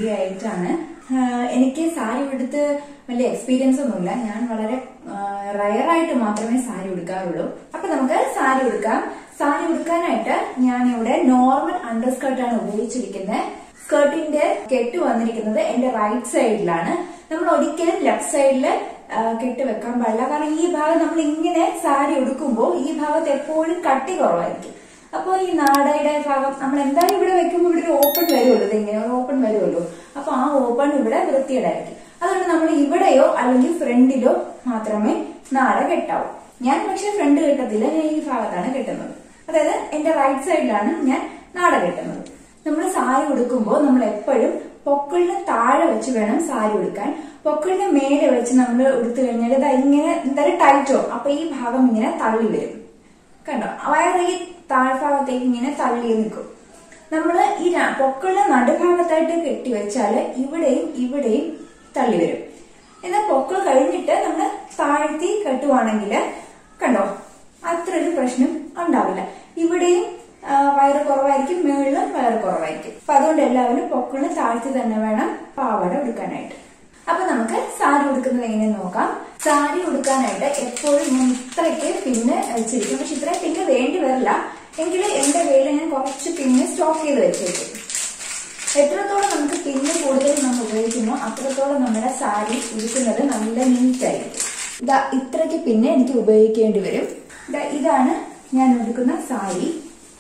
video ആയിട്ടാണ് ആഹ് എനിക്ക് സാരി ഉടുത്ത് വലിയ എക്സ്പീരിയൻസ് ഒന്നുമില്ല ഞാൻ വളരെ റയർ ആയിട്ട് മാത്രമേ സാരി ഉടുക്കാറുള്ളൂ അപ്പൊ നമുക്ക് സാരി ഉടുക്കാം സാരി ഉടുക്കാനായിട്ട് ഞാൻ ഇവിടെ നോർമൽ അണ്ടർ സ്കർട്ടാണ് ഉപയോഗിച്ചിരിക്കുന്നത് സ്കർട്ടിന്റെ കെട്ട് വന്നിരിക്കുന്നത് എന്റെ റൈറ്റ് സൈഡിലാണ് നമ്മൾ ഒരിക്കലും ലെഫ്റ്റ് സൈഡില് കെട്ട് വെക്കാൻ പാടില്ല കാരണം ഈ ഭാഗം നമ്മൾ ഇങ്ങനെ സാരി ഉടുക്കുമ്പോൾ ഈ ഭാഗത്ത് എപ്പോഴും കട്ടി കുറവായിരിക്കും അപ്പോൾ ഈ നാടയുടെ ഭാഗം നമ്മൾ എന്തായാലും ഇവിടെ വെക്കുമ്പോൾ ഇവിടെ ഒരു ഓപ്പൺ വരുമല്ലോ ഇത് ഇങ്ങനെ ഒരു ഓപ്പൺ വരുമല്ലോ അപ്പൊ ആ ഓപ്പൺ ഇവിടെ വൃത്തിയുടായിരിക്കും അതുകൊണ്ട് നമ്മൾ ഇവിടെയോ അല്ലെങ്കിൽ ഫ്രണ്ടിലോ മാത്രമേ നാട കെട്ടാവൂ ഞാൻ പക്ഷെ ഫ്രണ്ട് കെട്ടത്തില്ല ഞാൻ ഈ ഭാഗത്താണ് കെട്ടുന്നത് അതായത് എന്റെ റൈറ്റ് സൈഡിലാണ് ഞാൻ നാട കെട്ടുന്നത് നമ്മൾ സാരി ഉടുക്കുമ്പോൾ നമ്മൾ എപ്പോഴും പൊക്കിളിന് താഴെ വെച്ച് വേണം സാരി ഉടുക്കാൻ പൊക്കിളിന് മേലെ വെച്ച് നമ്മൾ ഉടുത്തു കഴിഞ്ഞാൽ ഇത് ഇങ്ങനെ എന്തായാലും ടൈറ്റോ അപ്പൊ ഈ ഭാഗം ഇങ്ങനെ തള്ളി വരും കണ്ടോ വയറ് ഈ താഴ്ഭാഗത്തേക്ക് ഇങ്ങനെ തള്ളി നിൽക്കും നമ്മൾ ഈ ര- പൊക്കിളിന് നടുഭാഗത്തായിട്ട് കെട്ടി വെച്ചാല് ഇവിടെയും ഇവിടെയും തള്ളി വരും എന്നാൽ പൊക്കിൾ കഴിഞ്ഞിട്ട് നമ്മൾ താഴ്ത്തി കെട്ടുവാണെങ്കിൽ കണ്ടോ അത്ര ഒരു പ്രശ്നം ഉണ്ടാവില്ല ഇവിടെയും ആ, വയറ് കുറവായിരിക്കും മുകളിലും വയറ് കുറവായിരിക്കും അപ്പൊ അതുകൊണ്ട് എല്ലാവരും പൊക്കിളിന് താഴ്ത്തി തന്നെ വേണം പാവാട ഉടുക്കാനായിട്ട് അപ്പൊ നമുക്ക് സാരി ഉടുക്കുന്നത് എങ്ങനെ നോക്കാം സാരി ഉടുക്കാനായിട്ട് എപ്പോഴും ഞാൻ ഇത്രയ്ക്ക് പിന്നെ വെച്ചിരിക്കും പക്ഷെ ഇത്രയും പിന്നെ വേണ്ടി വരില്ല എങ്കിൽ എന്റെ കയ്യിൽ ഞാൻ കുറച്ച് പിന്നെ സ്റ്റോക്ക് ചെയ്ത് വെച്ചേക്കും എത്രത്തോളം നമുക്ക് പിന്നെ കൂടുതൽ നമ്മൾ ഉപയോഗിക്കുന്നു അത്രത്തോളം നമ്മുടെ സാരി ഉടുക്കുന്നത് നല്ല നീറ്റ് ആയിരിക്കും ഇതാ ഇത്രയ്ക്ക് പിന്നെ എനിക്ക് ഉപയോഗിക്കേണ്ടി വരും ദാ ഇതാണ് ഞാൻ ഉടുക്കുന്ന സാരി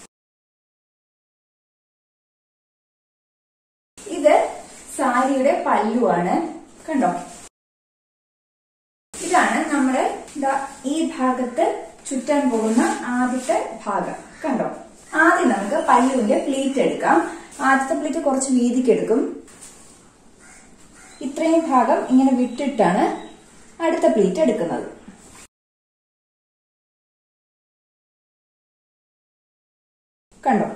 ഇത് സാരിയുടെ പല്ലുവാണ് കണ്ടോ ഇതാണ് നമ്മുടെ ദാ ഈ ഭാഗത്ത് ചുറ്റാൻ പോകുന്ന ആദ്യത്തെ ഭാഗം കണ്ടോ ആദ്യം നമുക്ക് പല്ലുവിന്റെ പ്ലീറ്റ് എടുക്കാം ആദ്യത്തെ പ്ലീറ്റ് കുറച്ച് വീതിക്ക് എടുക്കും ഇത്രയും ഭാഗം ഇങ്ങനെ വിട്ടിട്ടാണ് അടുത്ത പ്ലീറ്റ് എടുക്കുന്നത് കണ്ടോ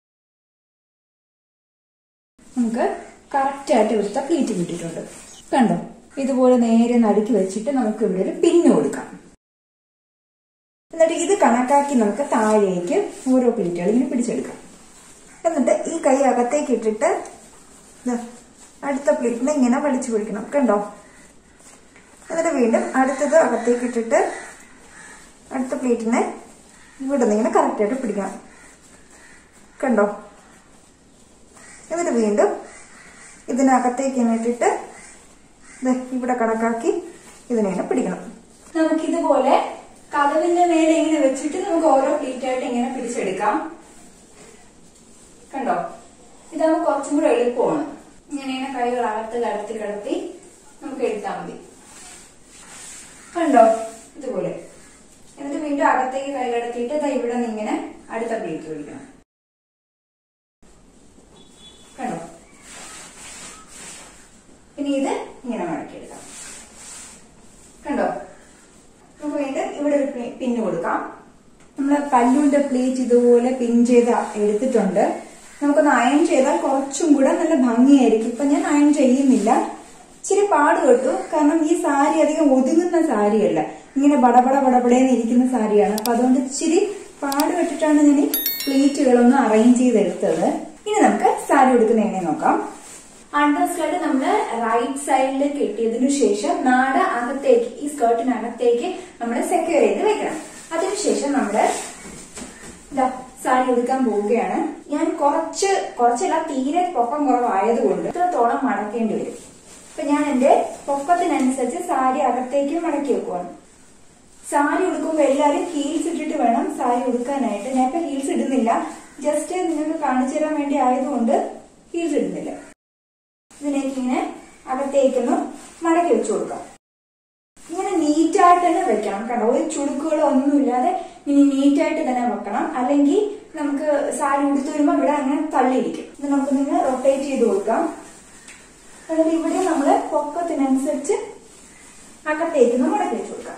നമുക്ക് കറക്റ്റ് ആയിട്ട് ഇവിടുത്തെ പ്ലീറ്റ് കിട്ടിയിട്ടുണ്ട് കണ്ടോ ഇതുപോലെ നേരെ നടുക്കി വെച്ചിട്ട് നമുക്ക് ഇവിടെ ഒരു പിന്ന് കൊടുക്കാം എന്നിട്ട് ഇത് കണക്കാക്കി നമുക്ക് താഴേക്ക് ഓരോ പ്ലീറ്റുകൾ ഇങ്ങനെ പിടിച്ചെടുക്കാം എന്നിട്ട് ഈ കൈ അകത്തേക്ക് ഇട്ടിട്ട് ദാ അടുത്ത പ്ലീറ്റിനെ ഇങ്ങനെ വലിച്ചു പിടിക്കണം കണ്ടോ എന്നിട്ട് വീണ്ടും അടുത്തത് അകത്തേക്ക് ഇട്ടിട്ട് അടുത്ത പ്ലീറ്റിനെ ഇവിടെ നിന്ന് ഇങ്ങനെ കറക്റ്റായിട്ട് പിടിക്കണം കണ്ടോ എന്നിട്ട് വീണ്ടും ഇതിനകത്തേക്ക് ഇങ്ങനെ ഇട്ടിട്ട് ദേ ഇവിടെ കണക്കാക്കി ഇതിനെ ഇങ്ങനെ പിടിക്കണം നമുക്ക് ഇതുപോലെ കഥവിന്റെ മേലെ ഇങ്ങനെ വെച്ചിട്ട് നമുക്ക് ഓരോ പ്ലീറ്റ് ആയിട്ട് ഇങ്ങനെ പിടിച്ചെടുക്കാം കണ്ടോ ഇതാകുമ്പോൾ കുറച്ചും കൂടെ എളുപ്പമാണ് ഇങ്ങനെ ഇങ്ങനെ കൈകൾ അകത്ത് കടത്തി കടത്തി നമുക്ക് എടുത്താൽ മതി കണ്ടോ ഇതുപോലെ എന്നിട്ട് വീണ്ടും അകത്തേക്ക് കൈ കടത്തിയിട്ട് ദാ ഇവിടെ നിന്ന് ഇങ്ങനെ അടുത്ത പ്ലീറ്റ് പിടിക്കണം കണ്ടോ ഇനി ഇത് ഇങ്ങനെ മടക്കിയെടുക്കാം കണ്ടോ നമുക്ക് വീണ്ടും ഇവിടെ ഒരു പി- പിന്ന് കൊടുക്കാം നമ്മൾ പല്ലുവിന്റെ പ്ലേറ്റ് ഇതുപോലെ പിൻ ചെയ്ത് എടുത്തിട്ടുണ്ട് നമുക്കൊന്ന് അയൺ ചെയ്താൽ കുറച്ചും കൂടെ നല്ല ഭംഗിയായിരിക്കും ഇപ്പൊ ഞാൻ അയൺ ചെയ്യുന്നില്ല ഇച്ചിരി പാട് കേട്ടു കാരണം ഈ സാരി അധികം ഒതുങ്ങുന്ന സാരിയല്ല ഇങ്ങനെ ബടബട ബടബടേന്ന് ഇരിക്കുന്ന സാരിയാണ് അപ്പൊ അതുകൊണ്ട് ഇച്ചിരി പാട് പെട്ടിട്ടാണ് ഞാൻ ഈ പ്ലേറ്റുകളൊന്ന് അറേഞ്ച് ചെയ്തെടുത്തത് ഇനി നമുക്ക് സാരി ഉടുക്കുന്ന എങ്ങനെ നോക്കാം അണ്ടർ സ്കേർട്ട് നമ്മൾ റൈറ്റ് സൈഡിൽ കെട്ടിയതിനു ശേഷം നാട അകത്തേക്ക് ഈ സ്കേർട്ടിനകത്തേക്ക് നമ്മൾ സെക്യൂർ ചെയ്ത് വെക്കണം അതിനുശേഷം നമ്മുടെ ഇതാ സാരി ഉടുക്കാൻ പോവുകയാണ് ഞാൻ കുറച്ച് കുറച്ചല്ല തീരെ പൊക്കം കുറവായതുകൊണ്ട് ഇത്രത്തോളം മടക്കേണ്ടി വരും അപ്പൊ ഞാൻ എന്റെ പൊക്കത്തിനനുസരിച്ച് സാരി അകത്തേക്ക് മടക്കി വെക്കുവാണ് സാരി ഉടുക്കുമ്പോൾ എല്ലാവരും ഹീൽസ് ഇട്ടിട്ട് വേണം സാരി ഉടുക്കാനായിട്ട് ഞാൻ ഇപ്പൊ ഹീൽസ് ഇടുന്നില്ല ജസ്റ്റ് നിങ്ങൾക്ക് കാണിച്ചു തരാൻ വേണ്ടി ആയതുകൊണ്ട് ഹീൽസ് ഇടുന്നില്ല ഇതിലേക്ക് ഇങ്ങനെ അകത്തേക്കൊന്ന് മടക്കി വെച്ചു കൊടുക്കാം ഇങ്ങനെ നീറ്റായിട്ട് തന്നെ വെക്കണം കണ്ടോ ഒരു ചുടുക്കുകളോ ഒന്നുമില്ലാതെ ഇനി നീറ്റായിട്ട് തന്നെ വെക്കണം അല്ലെങ്കിൽ നമുക്ക് സാരി ഉടുത്തു വരുമ്പോൾ ഇവിടെ അങ്ങനെ തള്ളിയിരിക്കും ഇത് നമുക്ക് നിങ്ങൾ റൊട്ടേറ്റ് ചെയ്ത് കൊടുക്കാം എന്നിട്ട് ഇവിടെ നമ്മൾ പൊക്കത്തിനനുസരിച്ച് അകത്തേക്കൊന്ന് മടക്കി വെച്ചു കൊടുക്കാം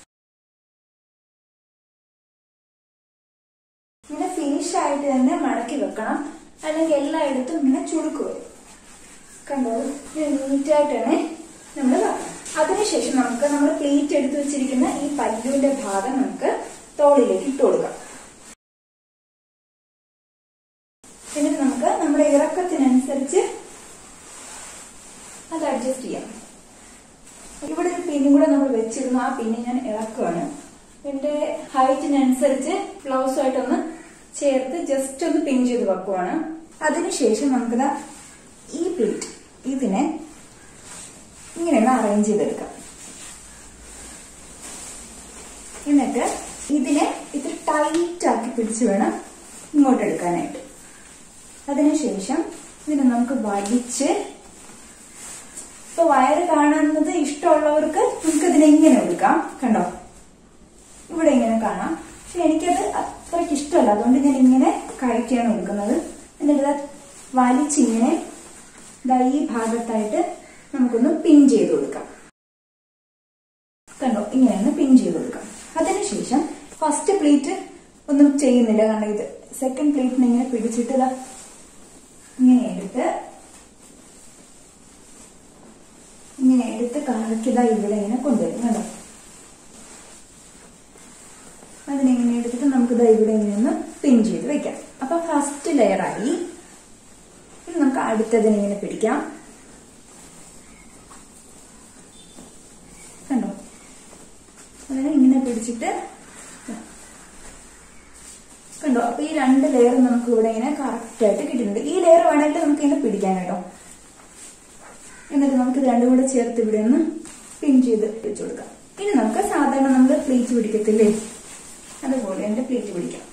ഇങ്ങനെ ഫിനിഷ് ആയിട്ട് തന്നെ മടക്കി വെക്കണം അല്ലെങ്കിൽ എല്ലായിടത്തും ഇങ്ങനെ ചുടുക്ക് വരും കണ്ടോ നീറ്റായിട്ടാണ് നമ്മൾ അതിനുശേഷം നമുക്ക് നമ്മൾ പ്ലേറ്റ് എടുത്തു വെച്ചിരിക്കുന്ന ഈ പല്ലുവിന്റെ ഭാഗം നമുക്ക് തോളിലേക്ക് ഇട്ട് കൊടുക്കാം എന്നിട്ട് നമുക്ക് നമ്മുടെ ഇറക്കത്തിനനുസരിച്ച് വെച്ചിരുന്നു ആ പിന്നെ ഞാൻ ഇളക്കുവാണ് എന്റെ ഹൈറ്റിനനുസരിച്ച് ബ്ലൗസുമായിട്ടൊന്ന് ചേർത്ത് ജസ്റ്റ് ഒന്ന് പിൻ ചെയ്ത് വെക്കുവാണ് അതിനുശേഷം നമുക്കിതാ ഈ പ്ലേറ്റ് ഇതിനെ ഇങ്ങനെ ഒന്ന് അറേഞ്ച് ചെയ്തെടുക്കാം എന്നിട്ട് ഇതിനെ ഇത്തിരി ടൈറ്റ് ആക്കി പിടിച്ച് വേണം ഇങ്ങോട്ട് എടുക്കാനായിട്ട് അതിനുശേഷം ഇതിനെ നമുക്ക് വലിച്ച് ഇപ്പൊ വയറ് കാണുന്നത് ഇഷ്ടമുള്ളവർക്ക് നമുക്ക് ഇതിനെ ഇങ്ങനെ എടുക്കാം കണ്ടോ ഇവിടെ ഇങ്ങനെ കാണാം പക്ഷെ എനിക്കത് അത്രയ്ക്ക് ഇഷ്ടമല്ല അതുകൊണ്ട് ഞാൻ ഇങ്ങനെ കയറ്റിയാണ് എടുക്കുന്നത് എന്നിട്ട് ഇത് വലിച്ചിങ്ങനെ ദാ ഈ ഭാഗത്തായിട്ട് നമുക്കൊന്ന് പിൻ ചെയ്ത് കൊടുക്കാം കണ്ടോ ഇങ്ങനെ ഒന്ന് പിൻ ചെയ്ത് കൊടുക്കാം അതിനുശേഷം ഫസ്റ്റ് പ്ലേറ്റ് ഒന്നും ചെയ്യുന്നില്ല കാരണം ഇത് സെക്കൻഡ് പ്ലേറ്റിനെ ഇങ്ങനെ പിടിച്ചിട്ട് ഇതാ ഇങ്ങനെ എടുത്ത് ഇങ്ങനെ എടുത്ത് കറക്കിതാ ഇവിടെ ഇങ്ങനെ കൊണ്ടുവരും കണ്ടോ അതിനെങ്ങനെ എടുത്തിട്ട് നമുക്ക് ഇതാ ഇവിടെ ഇങ്ങനെ ഒന്ന് പിൻ ചെയ്ത് വെക്കാം അപ്പൊ ഫസ്റ്റ് ലെയർ ആയി ഇനി നമുക്ക് അടുത്തതിനെ ഇങ്ങനെ പിടിക്കാം കണ്ടോ അതിനെ ഇങ്ങനെ പിടിച്ചിട്ട് കണ്ടോ അപ്പൊ ഈ രണ്ട് ലെയർ നമുക്ക് ഇവിടെ ഇങ്ങനെ കറക്റ്റ് ആയിട്ട് കിട്ടുന്നുണ്ട് ഈ ലെയർ വേണമെങ്കിൽ നമുക്ക് ഇങ്ങനെ പിടിക്കാൻ കേട്ടോ എന്നിട്ട് നമുക്ക് ഇത് രണ്ടും കൂടെ ചേർത്ത് ഇവിടെ ഒന്ന് പിൻ ചെയ്ത് വെച്ചു കൊടുക്കാം ഇനി നമുക്ക് സാധാരണ നമ്മൾ പ്ലേറ്റ് പിടിക്കത്തില്ലേ അതുപോലെ എന്റെ പ്ലേറ്റ് പിടിക്കാം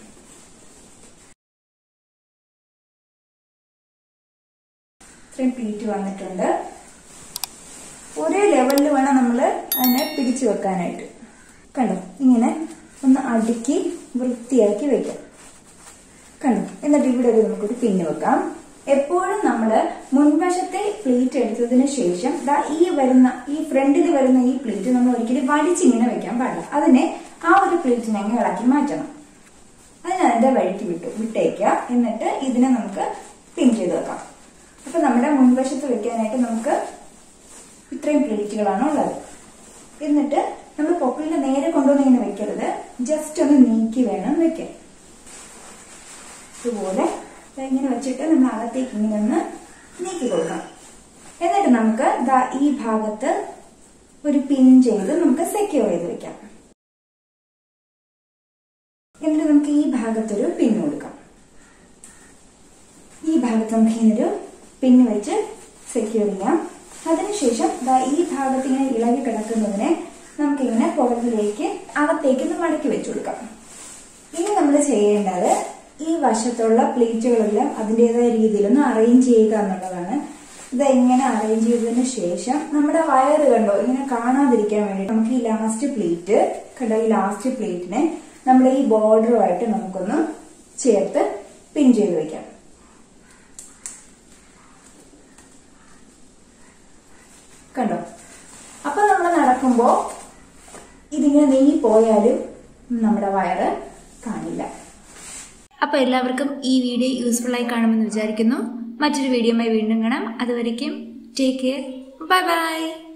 ഇത്രയും പ്ലേറ്റ് വന്നിട്ടുണ്ട് ഒരേ ലെവലിൽ വേണം നമ്മൾ അതിനെ പിടിച്ചു വെക്കാനായിട്ട് കണ്ടോ ഇങ്ങനെ ഒന്ന് അടുക്കി വൃത്തിയാക്കി വെക്കാം കണ്ടോ എന്നിട്ട് ഇവിടെ ഒരു നമുക്കൊരു പിന്ന് വെക്കാം എപ്പോഴും നമ്മൾ മുൻവശത്തെ പ്ലേറ്റ് എടുത്തതിന് ശേഷം ദാ ഈ വരുന്ന ഈ ഫ്രണ്ടിൽ വരുന്ന ഈ പ്ലേറ്റ് നമ്മൾ ഒരിക്കലും വലിച്ചിങ്ങനെ വെക്കാൻ പാടില്ല അതിനെ ആ ഒരു പ്ലേറ്റിനെ അങ്ങ് ഇളക്കി മാറ്റണം അതിന് അതിന്റെ വഴിക്ക് വിട്ടു വിട്ടേക്കുക എന്നിട്ട് ഇതിനെ നമുക്ക് പിൻ ചെയ്ത് വെക്കാം അപ്പൊ നമ്മുടെ മുൻവശത്ത് വെക്കാനായിട്ട് നമുക്ക് ഇത്രയും പ്ലേറ്റുകളാണ് ഉള്ളത് എന്നിട്ട് നമ്മൾ പൊക്കിളിന്റെ നേരെ കൊണ്ടുവന്ന് ഇങ്ങനെ വെക്കരുത് ജസ്റ്റ് ഒന്ന് നീക്കി വേണം വെക്കാൻ ഇതുപോലെ ഇങ്ങനെ വെച്ചിട്ട് നമ്മൾ അകത്തേക്ക് ഇങ്ങനെ ഒന്ന് നീക്കി കൊടുക്കണം എന്നിട്ട് നമുക്ക് ദാ ഈ ഭാഗത്ത് ഒരു പിൻ ചെയ്ത് നമുക്ക് സെക്യൂർ ചെയ്ത് വെക്കാം എന്നിട്ട് നമുക്ക് ഈ ഭാഗത്തൊരു പിൻ കൊടുക്കാം ഈ ഭാഗത്ത് നമുക്ക് ഇങ്ങനൊരു പിന്ന് വെച്ച് സെക്യൂർ ചെയ്യാം അതിനുശേഷം ദാ ഈ ഭാഗത്ത് ഇങ്ങനെ ഇളകി കിടക്കുന്നതിനെ നമുക്കിങ്ങനെ പുറകിലേക്ക് അകത്തേക്ക് ഒന്ന് മടക്കി വെച്ചു കൊടുക്കാം ഇനി നമ്മൾ ചെയ്യേണ്ടത് ഈ വശത്തുള്ള പ്ലേറ്റുകളെല്ലാം അതിൻ്റെതായ രീതിയിലൊന്ന് അറേഞ്ച് ചെയ്യുക എന്നുള്ളതാണ് ഇത് എങ്ങനെ അറേഞ്ച് ചെയ്തതിന് ശേഷം നമ്മുടെ വയറ് കണ്ടോ ഇങ്ങനെ കാണാതിരിക്കാൻ വേണ്ടി നമുക്ക് ഈ ലാസ്റ്റ് പ്ലേറ്റ് കണ്ടോ ഈ ലാസ്റ്റ് പ്ലേറ്റിനെ നമ്മുടെ ഈ ബോർഡറുമായിട്ട് നമുക്കൊന്ന് ചേർത്ത് പിൻ ചെയ്ത് വെക്കാം കണ്ടോ അപ്പൊ നമ്മൾ നടക്കുമ്പോ ഇതിങ്ങനെ നീങ്ങി പോയാലും നമ്മുടെ വയറ് കാണില്ല അപ്പോൾ എല്ലാവർക്കും ഈ വീഡിയോ യൂസ്ഫുൾ ആയി കാണുമെന്ന് വിചാരിക്കുന്നു മറ്റൊരു വീഡിയോയുമായി വീണ്ടും കാണാം അതുവരയ്ക്കും ടേക്ക് കെയർ ബൈ ബൈ